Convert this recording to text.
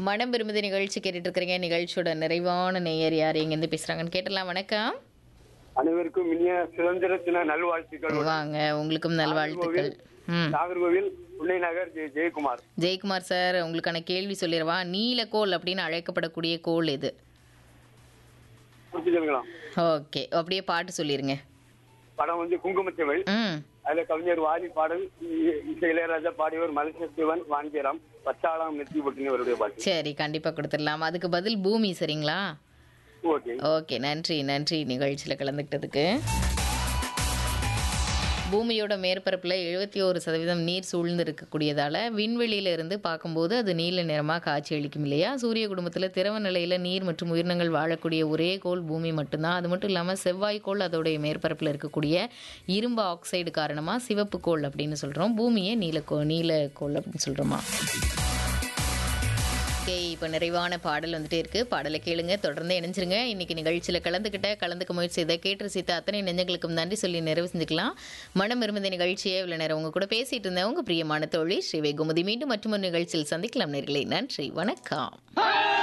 மனம் விரும்புதி நிகழ்ச்சி கேட்டுட்டு இருக்கிறீங்க நிகழ்ச்சியோட நிறைவான நேயர் யார் எங்கேருந்து பேசுறாங்கன்னு கேட்டலாம் வணக்கம் அனைவருக்கும் இனிய சுதந்திர தின நல்வாழ்த்துக்கள் வாங்க உங்களுக்கும் நல்வாழ்த்துக்கள் ம் நாகர்கோவில் புன்னை நகர் ஜெய- ஜெயக்குமார் ஜெயக்குமார் சார் உங்களுக்கான கேள்வி சொல்லிடவா நீலக்கோள் அப்படின்னு அழைக்கப்படக்கூடிய கோள் எது புரிஞ்சுக்கலாம் ஓகே அப்படியே பாட்டு சொல்லிருங்க படம் வந்து குங்குமச்செவல் ம் அதுல கவிஞர் வாலி பாடல் இ- இசை இளையராஜா பாடியவர் மலைசத்துவன் வான்கிராம் பச்சாளாம் நெத்தி பொட்டினி அவருடைய பாட்டு சரி கண்டிப்பாக கொடுத்துடலாம் அதுக்கு பதில் பூமி சரிங்களா ஓகே ஓகே நன்றி நன்றி நிகழ்ச்சியில் கலந்துக்கிட்டதுக்கு பூமியோட மேற்பரப்பில் எழுபத்தி ஒரு சதவீதம் நீர் சூழ்ந்து இருக்கக்கூடியதால் விண்வெளியில இருந்து பார்க்கும்போது அது நீல நிறமாக காட்சியளிக்கும் இல்லையா சூரிய குடும்பத்தில் திரவ நிலையில் நீர் மற்றும் உயிரினங்கள் வாழக்கூடிய ஒரே கோள் பூமி மட்டும்தான் அது மட்டும் இல்லாமல் செவ்வாய் கோள் அதோடைய மேற்பரப்பில் இருக்கக்கூடிய இரும்பு ஆக்சைடு காரணமாக சிவப்பு கோள் அப்படின்னு சொல்கிறோம் பூமியை நீலக்கோ நீலக்கோள் அப்படின்னு சொல்கிறோமா ஓகே இப்போ நிறைவான பாடல் வந்துட்டே இருக்கு பாடலை கேளுங்க தொடர்ந்து இணைஞ்சிருங்க இன்னைக்கு நிகழ்ச்சியில் கலந்துக்கிட்ட கலந்துக்க முயற்சி செய்த கேட்டு ரசித்த அத்தனை நெஞ்சங்களுக்கும் நன்றி சொல்லி நிறைவு செஞ்சுக்கலாம் மனம் இருந்த நிகழ்ச்சியை இவ்வளோ நேரம் உங்க கூட பேசிட்டு இருந்தேன் உங்க பிரியமான தோழி ஸ்ரீ வெகுமதி மீண்டும் மற்றொரு நிகழ்ச்சியில் சந்திக்கலாம் நேர்களே நன்றி வணக்கம்